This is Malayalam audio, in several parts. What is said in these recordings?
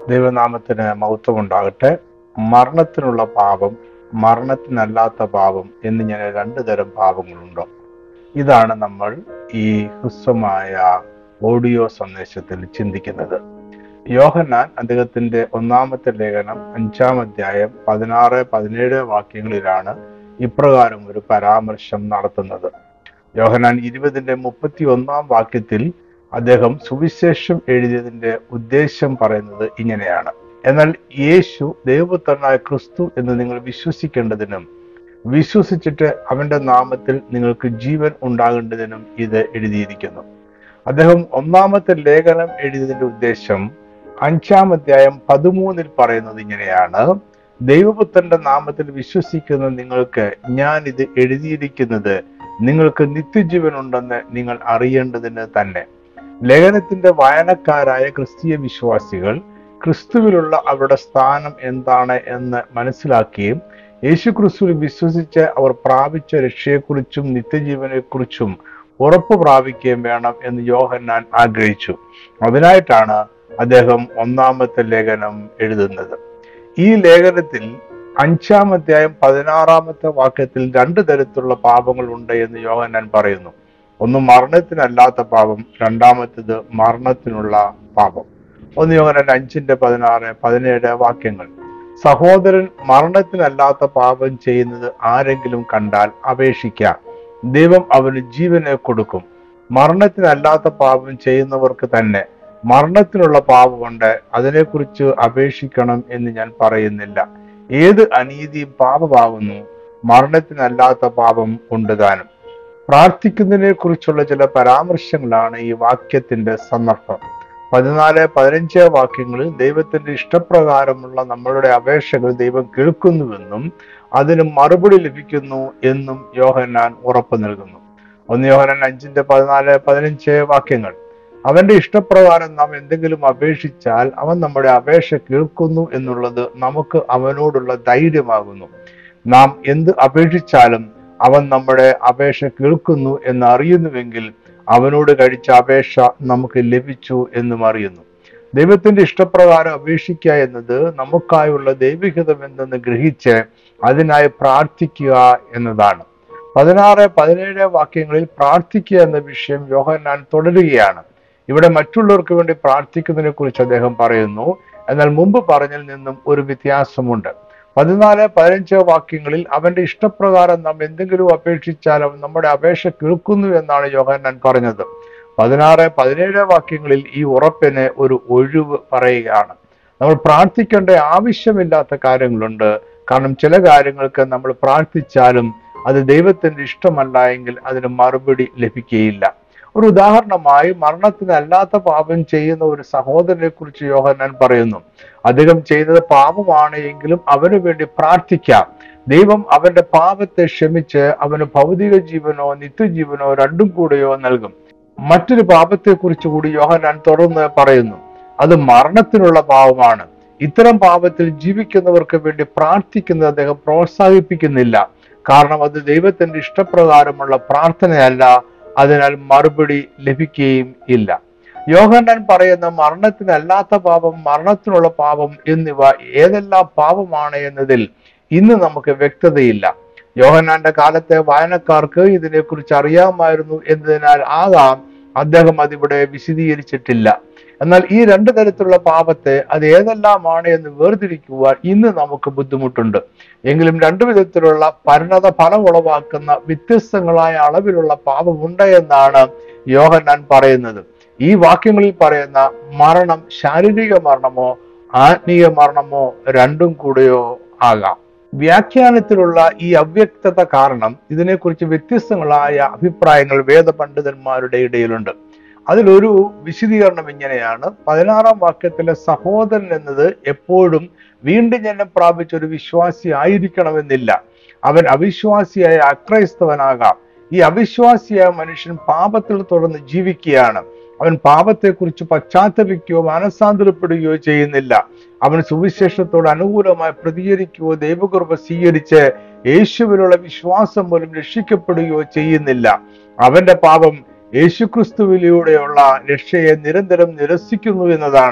ദൈവനാമത്തിന് മഹത്വം ഉണ്ടാകട്ടെ മരണത്തിനുള്ള പാപം മരണത്തിനല്ലാത്ത പാപം എന്നിങ്ങനെ രണ്ടു തരം പാപങ്ങളുണ്ട് ഇതാണ് നമ്മൾ ഈ ഹ്രസ്വമായ ഓഡിയോ സന്ദേശത്തിൽ ചിന്തിക്കുന്നത് യോഹന്നാൻ അദ്ദേഹത്തിന്റെ ഒന്നാമത്തെ ലേഖനം അഞ്ചാം അധ്യായം പതിനാറ് പതിനേഴ് വാക്യങ്ങളിലാണ് ഇപ്രകാരം ഒരു പരാമർശം നടത്തുന്നത് യോഹന്നാൻ ഇരുപതിന്റെ മുപ്പത്തി ഒന്നാം വാക്യത്തിൽ അദ്ദേഹം സുവിശേഷം എഴുതിയതിന്റെ ഉദ്ദേശം പറയുന്നത് ഇങ്ങനെയാണ് എന്നാൽ യേശു ദൈവപുത്രനായ ക്രിസ്തു എന്ന് നിങ്ങൾ വിശ്വസിക്കേണ്ടതിനും വിശ്വസിച്ചിട്ട് അവന്റെ നാമത്തിൽ നിങ്ങൾക്ക് ജീവൻ ഉണ്ടാകേണ്ടതിനും ഇത് എഴുതിയിരിക്കുന്നു അദ്ദേഹം ഒന്നാമത്തെ ലേഖനം എഴുതിയതിന്റെ ഉദ്ദേശം അഞ്ചാം അധ്യായം പതിമൂന്നിൽ പറയുന്നത് ഇങ്ങനെയാണ് ദൈവപുത്രന്റെ നാമത്തിൽ വിശ്വസിക്കുന്ന നിങ്ങൾക്ക് ഞാൻ ഇത് എഴുതിയിരിക്കുന്നത് നിങ്ങൾക്ക് നിത്യജീവൻ ഉണ്ടെന്ന് നിങ്ങൾ അറിയേണ്ടതിന് തന്നെ ലേഖനത്തിന്റെ വായനക്കാരായ ക്രിസ്തീയ വിശ്വാസികൾ ക്രിസ്തുവിലുള്ള അവരുടെ സ്ഥാനം എന്താണ് എന്ന് മനസ്സിലാക്കുകയും യേശു ക്രിസ്തുവിൽ വിശ്വസിച്ച് അവർ പ്രാപിച്ച രക്ഷയെക്കുറിച്ചും നിത്യജീവനെക്കുറിച്ചും ഉറപ്പ് പ്രാപിക്കുകയും വേണം എന്ന് യോഹന്നാൻ ആഗ്രഹിച്ചു അതിനായിട്ടാണ് അദ്ദേഹം ഒന്നാമത്തെ ലേഖനം എഴുതുന്നത് ഈ ലേഖനത്തിൽ അഞ്ചാം അധ്യായം പതിനാറാമത്തെ വാക്യത്തിൽ രണ്ട് തരത്തിലുള്ള പാപങ്ങൾ ഉണ്ട് എന്ന് യോഹന്നാൻ പറയുന്നു ഒന്ന് മരണത്തിനല്ലാത്ത പാപം രണ്ടാമത്തേത് മരണത്തിനുള്ള പാപം ഒന്ന് യോഹന്നാൻ അഞ്ചിന്റെ പതിനാറ് പതിനേഴ് വാക്യങ്ങൾ സഹോദരൻ മരണത്തിനല്ലാത്ത പാപം ചെയ്യുന്നത് ആരെങ്കിലും കണ്ടാൽ അപേക്ഷിക്കാം ദൈവം അവന് ജീവനെ കൊടുക്കും മരണത്തിനല്ലാത്ത പാപം ചെയ്യുന്നവർക്ക് തന്നെ മരണത്തിനുള്ള പാപമുണ്ട് അതിനെക്കുറിച്ച് അപേക്ഷിക്കണം എന്ന് ഞാൻ പറയുന്നില്ല ഏത് അനീതിയും പാപമാകുന്നു മരണത്തിനല്ലാത്ത പാപം ഉണ്ട് താനും പ്രാർത്ഥിക്കുന്നതിനെ കുറിച്ചുള്ള ചില പരാമർശങ്ങളാണ് ഈ വാക്യത്തിന്റെ സന്ദർഭം പതിനാല് പതിനഞ്ച് വാക്യങ്ങളിൽ ദൈവത്തിന്റെ ഇഷ്ടപ്രകാരമുള്ള നമ്മളുടെ അപേക്ഷകൾ ദൈവം കേൾക്കുന്നുവെന്നും അതിന് മറുപടി ലഭിക്കുന്നു എന്നും യോഹന്നാൻ ഉറപ്പു നൽകുന്നു ഒന്ന് യോഹന്നാൻ അഞ്ചിന്റെ പതിനാല് പതിനഞ്ച് വാക്യങ്ങൾ അവന്റെ ഇഷ്ടപ്രകാരം നാം എന്തെങ്കിലും അപേക്ഷിച്ചാൽ അവൻ നമ്മുടെ അപേക്ഷ കേൾക്കുന്നു എന്നുള്ളത് നമുക്ക് അവനോടുള്ള ധൈര്യമാകുന്നു നാം എന്ത് അപേക്ഷിച്ചാലും അവൻ നമ്മുടെ അപേക്ഷ കേൾക്കുന്നു എന്ന് അറിയുന്നുവെങ്കിൽ അവനോട് കഴിച്ച അപേക്ഷ നമുക്ക് ലഭിച്ചു എന്നും അറിയുന്നു ദൈവത്തിന്റെ ഇഷ്ടപ്രകാരം അപേക്ഷിക്കുക എന്നത് നമുക്കായുള്ള ദൈവികതം എന്തെന്ന് ഗ്രഹിച്ച് അതിനായി പ്രാർത്ഥിക്കുക എന്നതാണ് പതിനാറ് പതിനേഴ് വാക്യങ്ങളിൽ പ്രാർത്ഥിക്കുക എന്ന വിഷയം യോഹന്നാൻ തുടരുകയാണ് ഇവിടെ മറ്റുള്ളവർക്ക് വേണ്ടി പ്രാർത്ഥിക്കുന്നതിനെ കുറിച്ച് അദ്ദേഹം പറയുന്നു എന്നാൽ മുമ്പ് പറഞ്ഞതിൽ നിന്നും ഒരു വ്യത്യാസമുണ്ട് പതിനാല് പതിനഞ്ച് വാക്യങ്ങളിൽ അവന്റെ ഇഷ്ടപ്രകാരം നാം എന്തെങ്കിലും അപേക്ഷിച്ചാൽ അവൻ നമ്മുടെ അപേക്ഷ കേൾക്കുന്നു എന്നാണ് യോഹന്നാൻ പറഞ്ഞത് പതിനാറ് പതിനേഴ് വാക്യങ്ങളിൽ ഈ ഉറപ്പിന് ഒരു ഒഴിവ് പറയുകയാണ് നമ്മൾ പ്രാർത്ഥിക്കേണ്ട ആവശ്യമില്ലാത്ത കാര്യങ്ങളുണ്ട് കാരണം ചില കാര്യങ്ങൾക്ക് നമ്മൾ പ്രാർത്ഥിച്ചാലും അത് ദൈവത്തിന്റെ ഇഷ്ടമല്ല എങ്കിൽ അതിന് മറുപടി ലഭിക്കുകയില്ല ഒരു ഉദാഹരണമായി മരണത്തിനല്ലാത്ത പാപം ചെയ്യുന്ന ഒരു സഹോദരനെ കുറിച്ച് യോഹന്നാൻ പറയുന്നു അദ്ദേഹം ചെയ്തത് പാപമാണ് എങ്കിലും അവന് വേണ്ടി പ്രാർത്ഥിക്കാം ദൈവം അവന്റെ പാപത്തെ ക്ഷമിച്ച് അവന് ഭൗതിക ജീവനോ നിത്യജീവനോ രണ്ടും കൂടെയോ നൽകും മറ്റൊരു പാപത്തെ കുറിച്ച് കൂടി യോഹന്നാൻ തുടർന്ന് പറയുന്നു അത് മരണത്തിനുള്ള പാപമാണ് ഇത്തരം പാപത്തിൽ ജീവിക്കുന്നവർക്ക് വേണ്ടി പ്രാർത്ഥിക്കുന്നത് അദ്ദേഹം പ്രോത്സാഹിപ്പിക്കുന്നില്ല കാരണം അത് ദൈവത്തിന്റെ ഇഷ്ടപ്രകാരമുള്ള പ്രാർത്ഥനയല്ല അതിനാൽ മറുപടി ലഭിക്കുകയും ഇല്ല യോഹന്നാൻ പറയുന്ന മരണത്തിനല്ലാത്ത പാപം മരണത്തിനുള്ള പാപം എന്നിവ ഏതെല്ലാം പാപമാണ് എന്നതിൽ ഇന്ന് നമുക്ക് വ്യക്തതയില്ല യോഹന്നാന്റെ കാലത്തെ വായനക്കാർക്ക് ഇതിനെക്കുറിച്ച് അറിയാമായിരുന്നു എന്നതിനാൽ ആകാം അദ്ദേഹം അതിവിടെ വിശദീകരിച്ചിട്ടില്ല എന്നാൽ ഈ രണ്ട് തരത്തിലുള്ള പാപത്തെ അത് ഏതെല്ലാമാണ് എന്ന് വേർതിരിക്കുവാൻ ഇന്ന് നമുക്ക് ബുദ്ധിമുട്ടുണ്ട് എങ്കിലും രണ്ടു വിധത്തിലുള്ള പരിണത ഫലം ഉളവാക്കുന്ന വ്യത്യസ്തങ്ങളായ അളവിലുള്ള പാപമുണ്ട് എന്നാണ് യോഹന്നാൻ പറയുന്നത് ഈ വാക്യങ്ങളിൽ പറയുന്ന മരണം ശാരീരിക മരണമോ ആത്മീയ മരണമോ രണ്ടും കൂടെയോ ആകാം വ്യാഖ്യാനത്തിലുള്ള ഈ അവ്യക്തത കാരണം ഇതിനെക്കുറിച്ച് വ്യത്യസ്തങ്ങളായ അഭിപ്രായങ്ങൾ വേദപണ്ഡിതന്മാരുടെ ഇടയിലുണ്ട് അതിലൊരു വിശദീകരണം ഇങ്ങനെയാണ് പതിനാറാം വാക്യത്തിലെ സഹോദരൻ എന്നത് എപ്പോഴും വീണ്ടും ജന്മം പ്രാപിച്ച ഒരു വിശ്വാസി ആയിരിക്കണമെന്നില്ല അവൻ അവിശ്വാസിയായ അക്രൈസ്തവനാകാം ഈ അവിശ്വാസിയായ മനുഷ്യൻ പാപത്തിൽ തുടർന്ന് ജീവിക്കുകയാണ് അവൻ പാപത്തെക്കുറിച്ച് പശ്ചാത്തപിക്കുകയോ മാനസാന്തരപ്പെടുകയോ ചെയ്യുന്നില്ല അവൻ സുവിശേഷത്തോട് അനുകൂലമായി പ്രതികരിക്കുകയോ ദൈവകൃപ സ്വീകരിച്ച് യേശുവിനുള്ള വിശ്വാസം മൂലം രക്ഷിക്കപ്പെടുകയോ ചെയ്യുന്നില്ല അവന്റെ പാപം യേശുക്രിസ്തുവിലൂടെയുള്ള രക്ഷയെ നിരന്തരം നിരസിക്കുന്നു എന്നതാണ്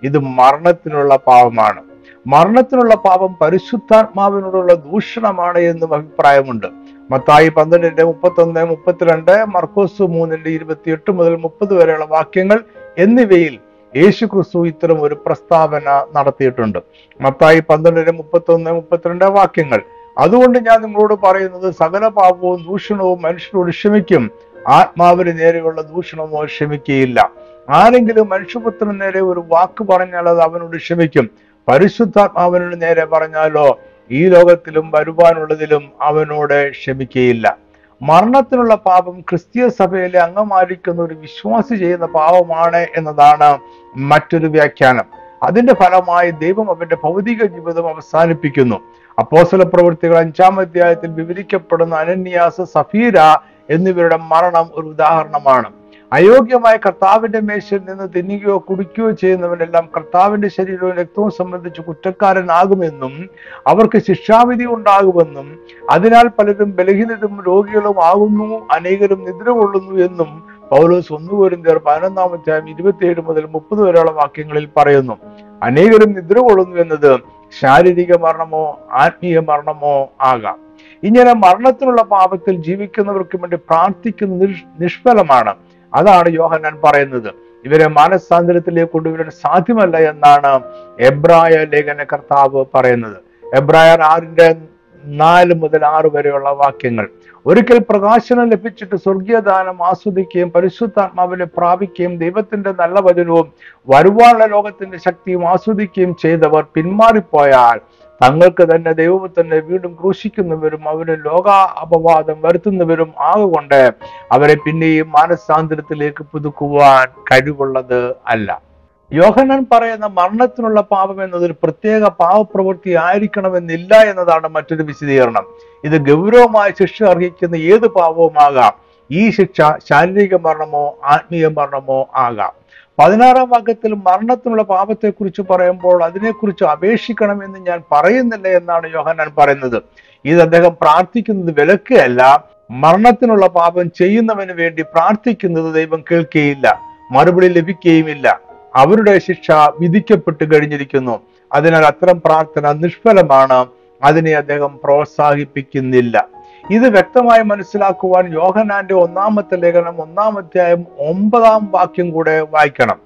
ഇത് മരണത്തിനുള്ള പാപമാണ് മരണത്തിനുള്ള പാപം പരിശുദ്ധാത്മാവിനോടുള്ള ദൂഷണമാണ് എന്നും അഭിപ്രായമുണ്ട് മത്തായി പന്ത്രണ്ടിന്റെ മുപ്പത്തൊന്ന് മുപ്പത്തിരണ്ട് മർക്കോസ് മൂന്നിന്റെ ഇരുപത്തിയെട്ട് മുതൽ മുപ്പത് വരെയുള്ള വാക്യങ്ങൾ എന്നിവയിൽ യേശു ക്രിസ്തു ഇത്തരം ഒരു പ്രസ്താവന നടത്തിയിട്ടുണ്ട് മത്തായി പന്ത്രണ്ടിന്റെ മുപ്പത്തൊന്ന് മുപ്പത്തിരണ്ട് വാക്യങ്ങൾ അതുകൊണ്ട് ഞാൻ നിങ്ങളോട് പറയുന്നത് സകല പാപവും ദൂഷണവും മനുഷ്യരോട് ക്ഷമിക്കും ആത്മാവിന് നേരെയുള്ള ദൂഷണമോ ക്ഷമിക്കുകയില്ല ആരെങ്കിലും മനുഷ്യപുത്രന് നേരെ ഒരു വാക്ക് പറഞ്ഞാൽ അത് അവനോട് ക്ഷമിക്കും പരിശുദ്ധാത്മാവിനോട് നേരെ പറഞ്ഞാലോ ഈ ലോകത്തിലും വരുവാനുള്ളതിലും അവനോട് ക്ഷമിക്കുകയില്ല മരണത്തിനുള്ള പാപം ക്രിസ്തീയ സഭയിലെ അംഗമായിരിക്കുന്ന ഒരു വിശ്വാസി ചെയ്യുന്ന പാപമാണ് എന്നതാണ് മറ്റൊരു വ്യാഖ്യാനം അതിന്റെ ഫലമായി ദൈവം അവന്റെ ഭൗതിക ജീവിതം അവസാനിപ്പിക്കുന്നു അപ്പോസല പ്രവൃത്തികൾ അഞ്ചാം അധ്യായത്തിൽ വിവരിക്കപ്പെടുന്ന അനന്യാസ് സഫീര എന്നിവരുടെ മരണം ഒരു ഉദാഹരണമാണ് അയോഗ്യമായ കർത്താവിന്റെ മേശയിൽ നിന്ന് തിന്നുകയോ കുടിക്കുകയോ ചെയ്യുന്നവനെല്ലാം കർത്താവിന്റെ ശരീരവും രക്തവും സംബന്ധിച്ച് കുറ്റക്കാരനാകുമെന്നും അവർക്ക് ശിക്ഷാവിധി ഉണ്ടാകുമെന്നും അതിനാൽ പലരും ബലഹീനരും രോഗികളും ആകുന്നു അനേകരും നിദ്ര കൊള്ളുന്നു എന്നും പൗലോസ് ഒന്നുപോരിന്തേർ പതിനൊന്നാം അധ്യായം ഇരുപത്തിയേഴ് മുതൽ മുപ്പത് വരെയുള്ള വാക്യങ്ങളിൽ പറയുന്നു അനേകരും നിദ്ര കൊള്ളുന്നു എന്നത് ശാരീരിക മരണമോ ആത്മീയ മരണമോ ആകാം ഇങ്ങനെ മരണത്തിനുള്ള പാപത്തിൽ ജീവിക്കുന്നവർക്ക് വേണ്ടി പ്രാർത്ഥിക്കുന്ന നിഷ് നിഷ്ഫലമാണ് അതാണ് യോഹന്നാൻ പറയുന്നത് ഇവരെ മാനസാന്തരത്തിലേക്ക് കൊണ്ടുവരാൻ സാധ്യമല്ല എന്നാണ് എബ്രായ ലേഖന കർത്താവ് പറയുന്നത് എബ്രായർ ആറിന്റെ നാല് മുതൽ ആറ് വരെയുള്ള വാക്യങ്ങൾ ഒരിക്കൽ പ്രകാശനം ലഭിച്ചിട്ട് സ്വർഗീയദാനം ആസ്വദിക്കുകയും പരിശുദ്ധാത്മാവിനെ പ്രാപിക്കുകയും ദൈവത്തിന്റെ നല്ല വചനവും വരുവാനുള്ള ലോകത്തിന്റെ ശക്തിയും ആസ്വദിക്കുകയും ചെയ്തവർ പിന്മാറിപ്പോയാൽ തങ്ങൾക്ക് തന്നെ ദൈവത്തിനെ വീണ്ടും ക്രൂശിക്കുന്നവരും അവന് ലോക അപവാദം വരുത്തുന്നവരും ആകൊണ്ട് അവരെ പിന്നെയും മാനസാന്തരത്തിലേക്ക് പുതുക്കുവാൻ കഴിവുള്ളത് അല്ല യോഹനൻ പറയുന്ന മരണത്തിനുള്ള പാപം എന്നത് ഒരു പ്രത്യേക പാവപ്രവൃത്തി ആയിരിക്കണമെന്നില്ല എന്നതാണ് മറ്റൊരു വിശദീകരണം ഇത് ഗൗരവമായ ശിക്ഷ അർഹിക്കുന്ന ഏത് പാപവുമാകാം ഈ ശിക്ഷ ശാരീരിക മരണമോ ആത്മീയ മരണമോ ആകാം പതിനാറാം വാക്യത്തിൽ മരണത്തിനുള്ള പാപത്തെക്കുറിച്ച് പറയുമ്പോൾ അതിനെക്കുറിച്ച് അപേക്ഷിക്കണമെന്ന് ഞാൻ പറയുന്നില്ല എന്നാണ് യോഹന്നാൻ പറയുന്നത് ഇത് അദ്ദേഹം പ്രാർത്ഥിക്കുന്നത് വിലക്കുകയല്ല മരണത്തിനുള്ള പാപം ചെയ്യുന്നവന് വേണ്ടി പ്രാർത്ഥിക്കുന്നത് ദൈവം കേൾക്കുകയില്ല മറുപടി ലഭിക്കുകയുമില്ല അവരുടെ ശിക്ഷ വിധിക്കപ്പെട്ട് കഴിഞ്ഞിരിക്കുന്നു അതിനാൽ അത്തരം പ്രാർത്ഥന നിഷ്ഫലമാണ് അതിനെ അദ്ദേഹം പ്രോത്സാഹിപ്പിക്കുന്നില്ല ഇത് വ്യക്തമായി മനസ്സിലാക്കുവാൻ യോഹനാന്റെ ഒന്നാമത്തെ ലേഖനം ഒന്നാം അധ്യായം ഒമ്പതാം വാക്യം കൂടെ വായിക്കണം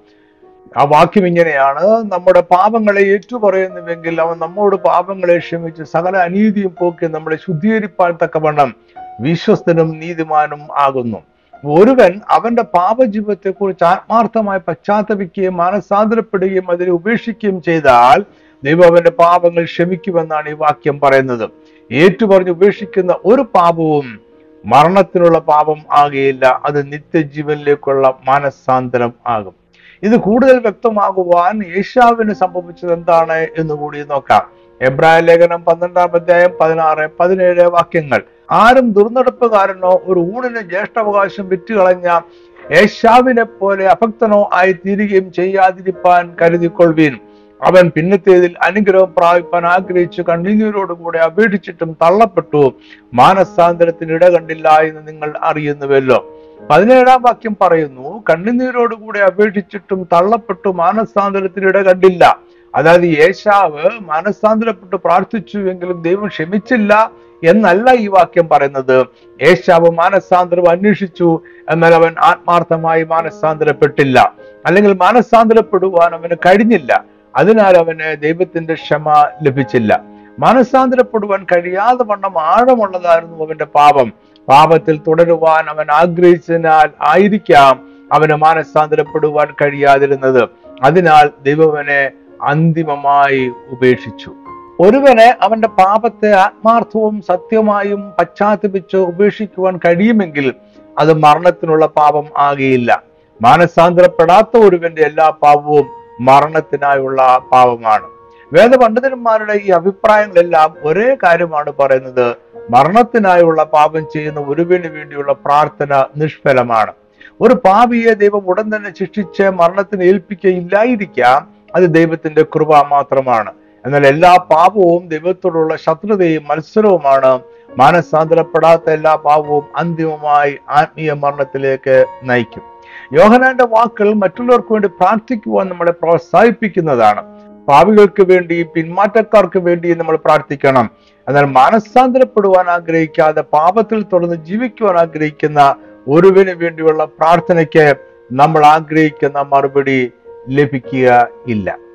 ആ വാക്യം ഇങ്ങനെയാണ് നമ്മുടെ പാപങ്ങളെ ഏറ്റുപറയുന്നുവെങ്കിൽ അവൻ നമ്മോട് പാപങ്ങളെ ക്ഷമിച്ച് സകല അനീതിയും പോക്കി നമ്മളെ ശുദ്ധീകരിപ്പാൻ തക്കവണ്ണം വിശ്വസ്തനും നീതിമാനും ആകുന്നു ഒരുവൻ അവന്റെ പാപജീവിതത്തെ കുറിച്ച് ആത്മാർത്ഥമായി പശ്ചാത്തപിക്കുകയും മാനസാന്തരപ്പെടുകയും അതിനെ ഉപേക്ഷിക്കുകയും ചെയ്താൽ ദൈവം അവന്റെ പാപങ്ങൾ ക്ഷമിക്കുമെന്നാണ് ഈ വാക്യം പറയുന്നത് ഏറ്റുപറഞ്ഞ് ഉപേക്ഷിക്കുന്ന ഒരു പാപവും മരണത്തിനുള്ള പാപം ആകുകയില്ല അത് നിത്യജീവനിലേക്കുള്ള മാനസാന്തരം ആകും ഇത് കൂടുതൽ വ്യക്തമാകുവാൻ യേശാവിന് സംഭവിച്ചത് എന്താണ് എന്ന് കൂടി നോക്കാം എബ്രായ ലേഖനം പന്ത്രണ്ടാം അധ്യായം പതിനാറ് പതിനേഴ് വാക്യങ്ങൾ ആരും ദുർനടപ്പുകാരനോ ഒരു ഊണിന് ജ്യേഷ്ഠാവകാശം വിറ്റുകളഞ്ഞ യേശാവിനെ പോലെ അഭക്തനോ ആയി തീരുകയും ചെയ്യാതിരിപ്പാൻ കരുതിക്കൊള്ളുവീൻ അവൻ പിന്നത്തേതിൽ അനുഗ്രഹം പ്രാപിപ്പാൻ ആഗ്രഹിച്ചു കണ്ണീരോടുകൂടെ അപേക്ഷിച്ചിട്ടും തള്ളപ്പെട്ടു മാനസാന്തരത്തിന് ഇട കണ്ടില്ല എന്ന് നിങ്ങൾ അറിയുന്നുവല്ലോ പതിനേഴാം വാക്യം പറയുന്നു കണ്ണുനീരോടുകൂടെ അപേക്ഷിച്ചിട്ടും തള്ളപ്പെട്ടു മാനസാന്തരത്തിന് ഇട കണ്ടില്ല അതായത് യേശാവ് മാനസാന്തരപ്പെട്ട് പ്രാർത്ഥിച്ചുവെങ്കിലും ദൈവം ക്ഷമിച്ചില്ല എന്നല്ല ഈ വാക്യം പറയുന്നത് യേശാവ് മാനസാന്തരം അന്വേഷിച്ചു എന്നാൽ അവൻ ആത്മാർത്ഥമായി മാനസാന്തരപ്പെട്ടില്ല അല്ലെങ്കിൽ മാനസാന്തരപ്പെടുവാൻ അവന് കഴിഞ്ഞില്ല അതിനാൽ അവന് ദൈവത്തിന്റെ ക്ഷമ ലഭിച്ചില്ല മാനസാന്തരപ്പെടുവാൻ കഴിയാതെ വണ്ണം ആഴമുള്ളതായിരുന്നു അവന്റെ പാപം പാപത്തിൽ തുടരുവാൻ അവൻ ആഗ്രഹിച്ചതിനാൽ ആയിരിക്കാം അവന് മാനസാന്തരപ്പെടുവാൻ കഴിയാതിരുന്നത് അതിനാൽ ദൈവവനെ അന്തിമമായി ഉപേക്ഷിച്ചു ഒരുവന് അവന്റെ പാപത്തെ ആത്മാർത്ഥവും സത്യമായും പശ്ചാത്തപിച്ച് ഉപേക്ഷിക്കുവാൻ കഴിയുമെങ്കിൽ അത് മരണത്തിനുള്ള പാപം ആകെയില്ല മാനസാന്തരപ്പെടാത്ത ഒരുവന്റെ എല്ലാ പാപവും മരണത്തിനായുള്ള പാപമാണ് വേദപണ്ഡിതന്മാരുടെ ഈ അഭിപ്രായങ്ങളെല്ലാം ഒരേ കാര്യമാണ് പറയുന്നത് മരണത്തിനായുള്ള പാപം ചെയ്യുന്ന ഒരുവിന് വേണ്ടിയുള്ള പ്രാർത്ഥന നിഷ്ഫലമാണ് ഒരു പാപിയെ ദൈവം ഉടൻ തന്നെ ശിക്ഷിച്ച് മരണത്തിന് ഏൽപ്പിക്കയില്ലായിരിക്കാം അത് ദൈവത്തിന്റെ കൃപ മാത്രമാണ് എന്നാൽ എല്ലാ പാപവും ദൈവത്തോടുള്ള ശത്രുതയും മത്സരവുമാണ് മാനസാന്തരപ്പെടാത്ത എല്ലാ പാപവും അന്തിമമായി ആത്മീയ മരണത്തിലേക്ക് നയിക്കും യോഹനാന്റെ വാക്കുകൾ മറ്റുള്ളവർക്ക് വേണ്ടി പ്രാർത്ഥിക്കുവാൻ നമ്മളെ പ്രോത്സാഹിപ്പിക്കുന്നതാണ് പാവികൾക്ക് വേണ്ടി പിന്മാറ്റക്കാർക്ക് വേണ്ടി നമ്മൾ പ്രാർത്ഥിക്കണം എന്നാൽ മാനസാന്തരപ്പെടുവാൻ ആഗ്രഹിക്കാതെ പാപത്തിൽ തുടർന്ന് ജീവിക്കുവാൻ ആഗ്രഹിക്കുന്ന ഒരുവിന് വേണ്ടിയുള്ള പ്രാർത്ഥനയ്ക്ക് നമ്മൾ ആഗ്രഹിക്കുന്ന മറുപടി ലഭിക്കുക ഇല്ല